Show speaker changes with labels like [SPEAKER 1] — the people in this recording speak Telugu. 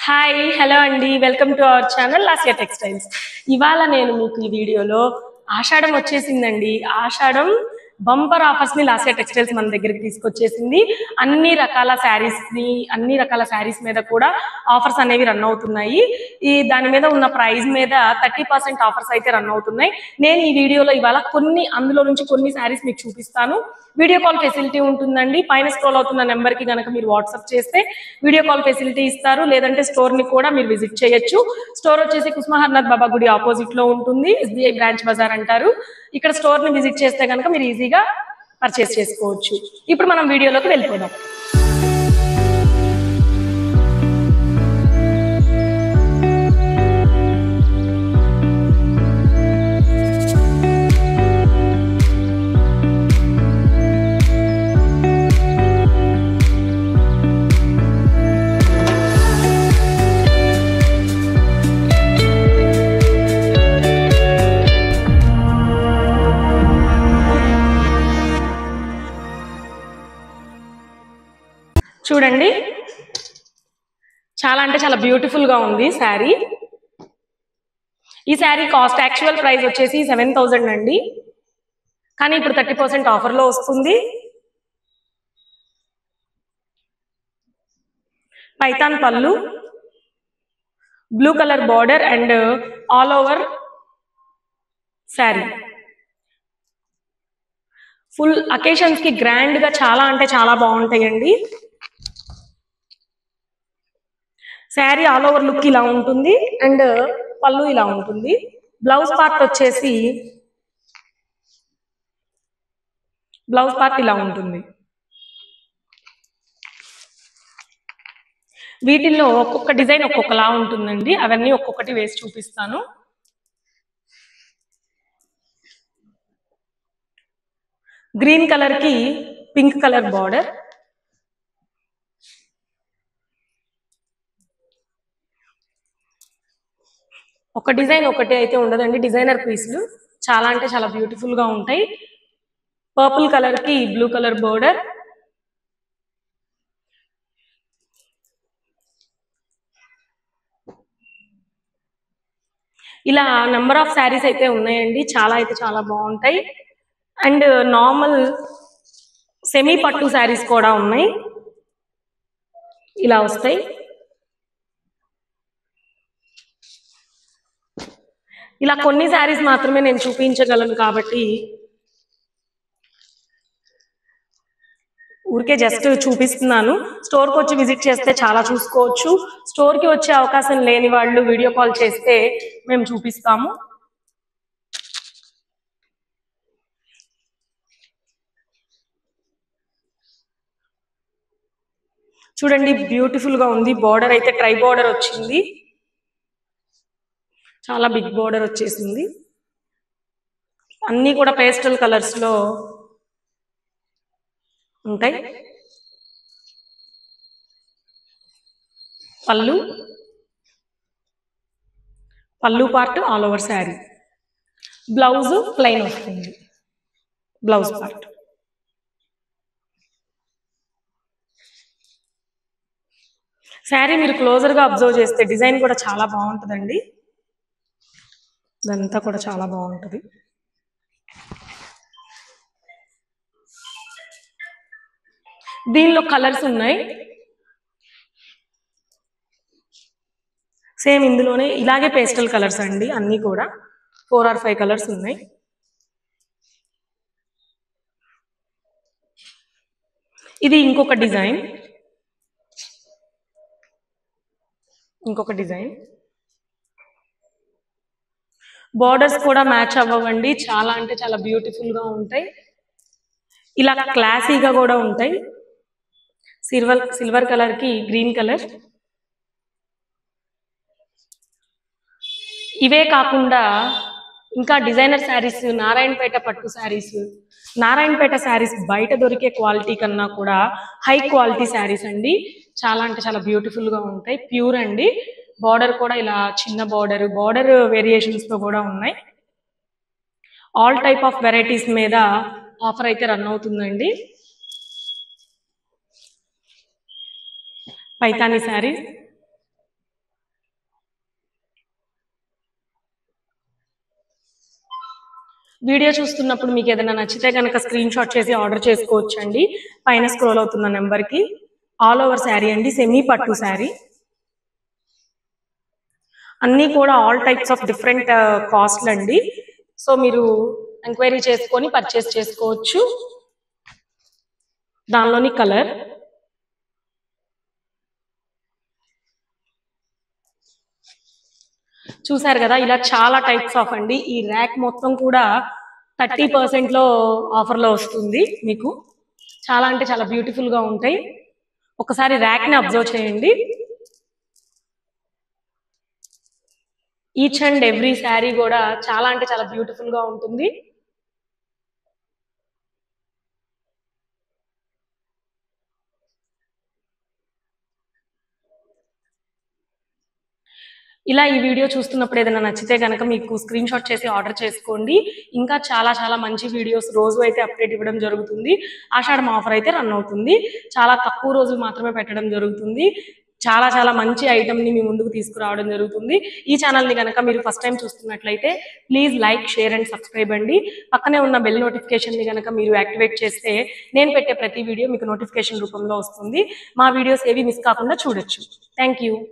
[SPEAKER 1] హాయ్ హలో అండి welcome to our channel Lasya textiles ఇవాళ నేను మీకు ఈ వీడియోలో ఆషాఢం వచ్చేసిందండి ఆషాఢం బంపర్ ఆఫర్స్ ని లాసియా టెక్స్టైల్స్ మన దగ్గరికి తీసుకొచ్చేసింది అన్ని రకాల శారీస్ ని అన్ని రకాల శారీస్ మీద కూడా ఆఫర్స్ అనేవి రన్ అవుతున్నాయి ఈ దాని మీద ఉన్న ప్రైస్ మీద థర్టీ పర్సెంట్ ఆఫర్స్ అయితే రన్ అవుతున్నాయి నేను ఈ వీడియోలో ఇవాళ కొన్ని అందులో నుంచి కొన్ని శారీస్ మీకు చూపిస్తాను వీడియో కాల్ ఫెసిలిటీ ఉంటుందండి పైన స్క్రోల్ అవుతున్న నెంబర్ కి గనక మీరు వాట్సాప్ చేస్తే వీడియో కాల్ ఫెసిలిటీ ఇస్తారు లేదంటే స్టోర్ ని కూడా మీరు విజిట్ చేయొచ్చు స్టోర్ వచ్చేసి కుస్మహర్నాథ్ బాబా గుడి ఆపోజిట్ లో ఉంటుంది ఎస్బీఐ బ్రాంచ్ బజార్ అంటారు ఇక్కడ స్టోర్ ని విజిట్ చేస్తే కనుక మీరు ఈజీగా పర్చేస్ చేసుకోవచ్చు ఇప్పుడు మనం వీడియోలోకి వెళ్ళిపోదాం చూడండి చాలా అంటే చాలా బ్యూటిఫుల్ గా ఉంది శారీ ఈ శారీ కాస్ట్ యాక్చువల్ ప్రైస్ వచ్చేసి సెవెన్ థౌజండ్ అండి కానీ ఇప్పుడు థర్టీ పర్సెంట్ ఆఫర్లో వస్తుంది Paithan pallu blue colour border and all over sari full occasions కి గ్రాండ్ గా చాలా అంటే చాలా బాగుంటాయండి శారీ ఆల్ ఓవర్ లుక్ ఇలా ఉంటుంది అండ్ పళ్ళు ఇలా ఉంటుంది బ్లౌజ్ పార్ట్ వచ్చేసి బ్లౌజ్ పార్ట్ ఇలా ఉంటుంది వీటిల్లో ఒక్కొక్క డిజైన్ ఒక్కొక్కలా ఉంటుందండి అవన్నీ ఒక్కొక్కటి వేసి చూపిస్తాను గ్రీన్ కలర్ కి పింక్ కలర్ బార్డర్ ఒక డిజైన్ ఒకటి అయితే ఉండదండి డిజైనర్ పీసులు చాలా అంటే చాలా బ్యూటిఫుల్ గా ఉంటాయి పర్పుల్ కలర్ కి బ్లూ కలర్ బోర్డర్ ఇలా నెంబర్ ఆఫ్ శారీస్ అయితే ఉన్నాయండి చాలా అయితే చాలా బాగుంటాయి అండ్ నార్మల్ సెమీ పట్టు శారీస్ కూడా ఉన్నాయి ఇలా వస్తాయి ఇలా కొన్ని శారీస్ మాత్రమే నేను చూపించగలను కాబట్టి ఊరికే జస్ట్ చూపిస్తున్నాను స్టోర్కి వచ్చి విజిట్ చేస్తే చాలా చూసుకోవచ్చు స్టోర్కి వచ్చే అవకాశం లేని వాళ్ళు వీడియో కాల్ చేస్తే మేము చూపిస్తాము చూడండి బ్యూటిఫుల్ గా ఉంది బార్డర్ అయితే ట్రై బార్డర్ వచ్చింది చాలా బిగ్ బార్డర్ వచ్చేసింది అన్నీ కూడా పేస్టల్ కలర్స్ లో ఉంటాయి pallu pallu part all over sari blouse plain వస్తుంది బ్లౌజ్ పార్ట్ శారీ మీరు క్లోజర్ గా అబ్జర్వ్ చేస్తే డిజైన్ కూడా చాలా బాగుంటుందండి ఇదంతా కూడా చాలా బాగుంటుంది దీనిలో కలర్స్ ఉన్నాయి సేమ్ ఇందులోనే ఇలాగే పేస్టల్ కలర్స్ అండి అన్నీ కూడా ఫోర్ ఆర్ ఫైవ్ కలర్స్ ఉన్నాయి ఇది ఇంకొక డిజైన్ ఇంకొక డిజైన్ బార్డర్స్ కూడా మ్యాచ్ అవ్వవండి చాలా అంటే చాలా బ్యూటిఫుల్ గా ఉంటాయి ఇలా క్లాసీగా కూడా ఉంటాయి సిల్వర్ సిల్వర్ కలర్ కి గ్రీన్ కలర్ ఇవే కాకుండా ఇంకా డిజైనర్ శారీస్ నారాయణపేట పట్టు శారీస్ నారాయణపేట శారీస్ బయట దొరికే క్వాలిటీ కన్నా కూడా హై క్వాలిటీ శారీస్ అండి చాలా అంటే చాలా బ్యూటిఫుల్ గా ఉంటాయి ప్యూర్ అండి బార్డర్ కూడా ఇలా చిన్న బార్డర్ బార్డర్ వేరియేషన్స్ తో కూడా ఉన్నాయి ఆల్ టైప్ ఆఫ్ వెరైటీస్ మీద ఆఫర్ అయితే రన్ అవుతుందండి పైతాని శారీ వీడియో చూస్తున్నప్పుడు మీకు ఏదైనా నచ్చితే కనుక స్క్రీన్ షాట్ చేసి ఆర్డర్ చేసుకోవచ్చు అండి పైన స్క్రోల్ అవుతున్న నెంబర్కి ఆల్ ఓవర్ శారీ అండి సెమీ పట్టు శారీ అన్నీ కూడా ఆల్ టైప్స్ ఆఫ్ డిఫరెంట్ కాస్ట్లు అండి సో మీరు ఎంక్వైరీ చేసుకొని పర్చేస్ చేసుకోవచ్చు దానిలోని కలర్ చూసారు కదా ఇలా చాలా టైప్స్ ఆఫ్ అండి ఈ ర్యాక్ మొత్తం కూడా థర్టీ పర్సెంట్లో ఆఫర్లో వస్తుంది మీకు చాలా అంటే చాలా బ్యూటిఫుల్ గా ఉంటాయి ఒకసారి ర్యాక్ ని అబ్జర్వ్ చేయండి ఈచ్ అండ్ ఎవ్రీ శారీ కూడా చాలా అంటే చాలా బ్యూటిఫుల్ గా ఉంటుంది ఇలా ఈ వీడియో చూస్తున్నప్పుడు ఏదైనా నచ్చితే కనుక మీకు స్క్రీన్ షాట్ చేసి ఆర్డర్ చేసుకోండి ఇంకా చాలా చాలా మంచి వీడియోస్ రోజు అయితే అప్డేట్ ఇవ్వడం జరుగుతుంది ఆషాఢం ఆఫర్ అయితే రన్ అవుతుంది చాలా తక్కువ రోజులు మాత్రమే పెట్టడం జరుగుతుంది చాలా చాలా మంచి ఐటమ్ని మీ ముందుకు తీసుకురావడం జరుగుతుంది ఈ ఛానల్ని కనుక మీరు ఫస్ట్ టైం చూస్తున్నట్లయితే please like share and subscribe అండి పక్కనే ఉన్న బెల్ నోటిఫికేషన్ని కనుక మీరు యాక్టివేట్ చేస్తే నేను పెట్టే ప్రతి వీడియో మీకు నోటిఫికేషన్ రూపంలో వస్తుంది మా వీడియోస్ ఏవి మిస్ కాకుండా చూడొచ్చు థ్యాంక్ యూ